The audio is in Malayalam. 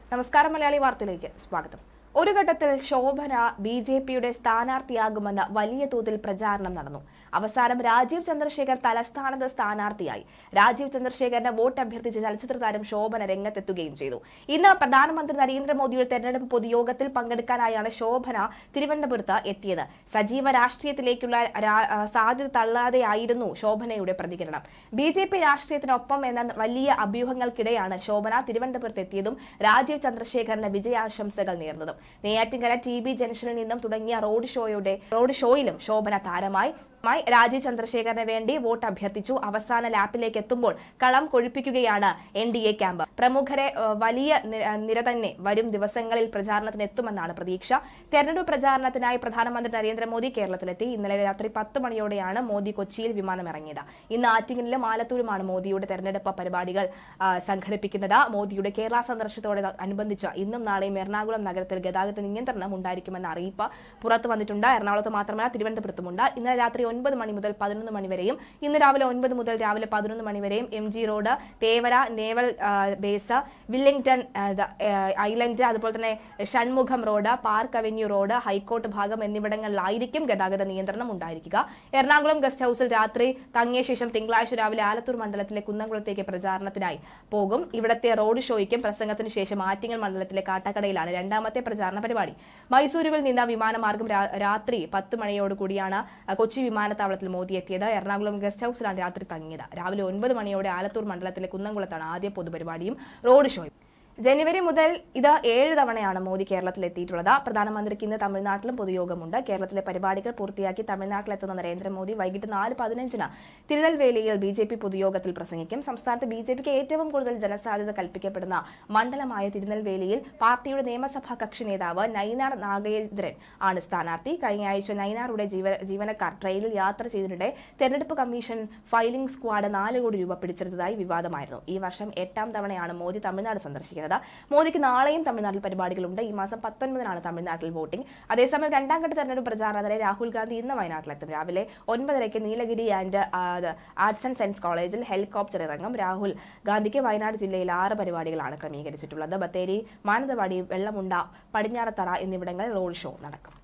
നമസ്കാരം മലയാളി വാർത്തയിലേക്ക് സ്വാഗതം ഒരു ഘട്ടത്തിൽ ശോഭന ബി ജെ പിയുടെ സ്ഥാനാർത്ഥിയാകുമെന്ന് വലിയ തോതിൽ പ്രചാരണം നടന്നു അവസാനം രാജീവ് ചന്ദ്രശേഖർ തലസ്ഥാനത്ത് സ്ഥാനാർത്ഥിയായി രാജീവ് ചന്ദ്രശേഖറിന്റെ വോട്ട് അഭ്യർത്ഥിച്ച് ചലച്ചിത്ര താരം ശോഭന രംഗത്തെത്തുകയും ചെയ്തു ഇന്ന് പ്രധാനമന്ത്രി നരേന്ദ്രമോദിയുടെ തെരഞ്ഞെടുപ്പ് പൊതുയോഗത്തിൽ പങ്കെടുക്കാനായാണ് ശോഭന തിരുവനന്തപുരത്ത് എത്തിയത് സജീവ രാഷ്ട്രീയത്തിലേക്കുള്ള രാ- ആ, സാധ്യത തള്ളാതെയായിരുന്നു ശോഭനയുടെ പ്രതികരണം ബി ജെ പി രാഷ്ട്രീയത്തിനൊപ്പം എന്ന വലിയ അഭ്യൂഹങ്ങൾക്കിടെയാണ് ശോഭന തിരുവനന്തപുരത്ത് എത്തിയതും രാജീവ് ചന്ദ്രശേഖറിന് വിജയാശംസകൾ നേർന്നതും നെയ്യാറ്റിൻകര ടി ബി ജംഗ്ഷനിൽ നിന്നും തുടങ്ങിയ റോഡ് ഷോയുടെ റോഡ് ഷോയിലും ശോഭന താരമായി മായി രാജീവ് ചന്ദ്രശേഖറിന് വേണ്ടി വോട്ട് അഭ്യർത്ഥിച്ചു അവസാന ലാപ്പിലേക്ക് എത്തുമ്പോൾ കളം കൊഴിപ്പിക്കുകയാണ് എൻ ഡി എ ക്യാമ്പ് പ്രമുഖരെ ഏഹ്, വലിയ നി- ഏഹ്, നിര തന്നെ വരും ദിവസങ്ങളിൽ പ്രചാരണത്തിന് എത്തുമെന്നാണ് പ്രതീക്ഷ തെരഞ്ഞെടുപ്പ് പ്രചാരണത്തിനായി പ്രധാനമന്ത്രി നരേന്ദ്രമോദി കേരളത്തിലെത്തി ഇന്നലെ രാത്രി പത്ത് മണിയോടെയാണ് മോദി കൊച്ചിയിൽ വിമാനമിറങ്ങിയത് ഇന്ന് ആറ്റിങ്ങലിലും ആലത്തൂരുമാണ് മോദിയുടെ തെരഞ്ഞെടുപ്പ് പരിപാടികൾ ആ, സംഘടിപ്പിക്കുന്നത് മോദിയുടെ കേരള സന്ദർശനത്തോടെ അനുബന്ധിച്ച് ഇന്നും നാളെയും എറണാകുളം നഗരത്തിൽ ഗതാഗത നിയന്ത്രണം ഉണ്ടായിരിക്കുമെന്ന അറിയിപ്പ് പുറത്തു വന്നിട്ടുണ്ട് എറണാകുളത്ത് മാത്രമല്ല തിരുവനന്തപുരത്തുമുണ്ട് ഇന്നലെ രാത്രി ഒൻപത് മണി മുതൽ പതിനൊന്ന് മണി വരെയും ഇന്ന് രാവിലെ ഒൻപത് മുതൽ രാവിലെ പതിനൊന്ന് മണി വരെയും M G road Thevara naval ah, base Willingdon ah, the, ah, island അതുപോലെ തന്നെ Shanmugham road park avenue road high court ഭാഗം എന്നിവിടങ്ങളിലായിരിക്കും ഗതാഗത നിയന്ത്രണം ഉണ്ടായിരിക്കുക എറണാകുളം ഗസ്റ്റ് ഹൌസിൽ രാത്രി തങ്ങിയ ശേഷം തിങ്കളാഴ്ച രാവിലെ ആലത്തൂർ മണ്ഡലത്തിലെ കുന്നംകുളത്തേക്ക് പ്രചാരണത്തിനായി പോകും ഇവിടത്തെ റോഡ് ഷോയ്ക്കും പ്രസംഗത്തിനു ശേഷം ആറ്റിങ്ങൽ മണ്ഡലത്തിലെ കാട്ടാക്കടയിലാണ് രണ്ടാമത്തെ പ്രചാരണ പരിപാടി മൈസൂരുവിൽ നിന്ന് വിമാനമാർഗം രാ- രാത്രി പത്ത് മണിയോടുകൂടിയാണ് ആ, കൊച്ചി വിമാനത്താവളത്തിൽ മോദി എത്തിയത് എറണാകുളം ഗസ്റ്റ് ഹൌസിലാണ് രാത്രി തങ്ങിയത് രാവിലെ ഒൻപത് മണിയോടെ ആലത്തൂർ മണ്ഡലത്തിലെ കുന്നംകുളത്താണ് ആദ്യ പൊതുപരിപാടിയും റോഡ് ഷോയും ജനുവരി മുതൽ ഇത് ഏഴ് തവണയാണ് മോദി കേരളത്തിൽ എത്തിയിട്ടുള്ളത് പ്രധാനമന്ത്രിക്ക് ഇന്ന് തമിഴ്നാട്ടിലും പൊതുയോഗമുണ്ട് കേരളത്തിലെ പരിപാടികൾ പൂർത്തിയാക്കി തമിഴ്നാട്ടിലെത്തുന്ന നരേന്ദ്രമോദി വൈകിട്ട് നാല് പതിനഞ്ചിന് തിരുനെൽവേലിയിൽ ബി ജെ പി പൊതുയോഗത്തിൽ പ്രസംഗിക്കും സംസ്ഥാനത്ത് ബി ജെ പിക്ക് ഏറ്റവും കൂടുതൽ ജനസാധ്യത കൽപ്പിക്കപ്പെടുന്ന മണ്ഡലമായ തിരുനെൽവേലിയിൽ പാർട്ടിയുടെ നിയമസഭാ കക്ഷി നേതാവ് നൈനാർ നാഗേന്ദ്രൻ ആണ് സ്ഥാനാർത്ഥി കഴിഞ്ഞ ആഴ്ച നൈനാറുടെ ജീവ ജീവനക്കാർ ട്രെയിനിൽ യാത്ര ചെയ്തതിനിടെ തെരഞ്ഞെടുപ്പ് കമ്മീഷൻ ഫയലിംഗ് സ്ക്വാഡ് നാല് കോടി രൂപ പിടിച്ചെടുത്തതായി വിവാദമായിരുന്നു ഈ വർഷം എട്ടാം തവണയാണ് മോദി തമിഴ്നാട് സന്ദർശിക്കുന്നത് മോദിക്ക് നാളെയും തമിഴ്നാട്ടിൽ പരിപാടികളുണ്ട് ഈ മാസം പത്തൊൻപതിനാണ് തമിഴ്നാട്ടിൽ വോട്ടിംഗ് അതേസമയം രണ്ടാം ഘട്ട തെരഞ്ഞെടുപ്പ് പ്രചാരണത്തിലെ രാഹുൽ ഗാന്ധി ഇന്ന് വയനാട്ടിലെത്തും രാവിലെ ഒൻപതരയ്ക്ക് Nilgiri and arts and science കോളേജിൽ ഹെലികോപ്റ്റർ ഇറങ്ങും രാഹുൽ ഗാന്ധിക്ക് വയനാട് ജില്ലയിൽ ആറ് പരിപാടികളാണ് ക്രമീകരിച്ചിട്ടുള്ളത് ബത്തേരി മാനന്തവാടി വെള്ളമുണ്ട പടിഞ്ഞാറത്തറ എന്നിവിടങ്ങളിൽ റോഡ് ഷോ നടക്കും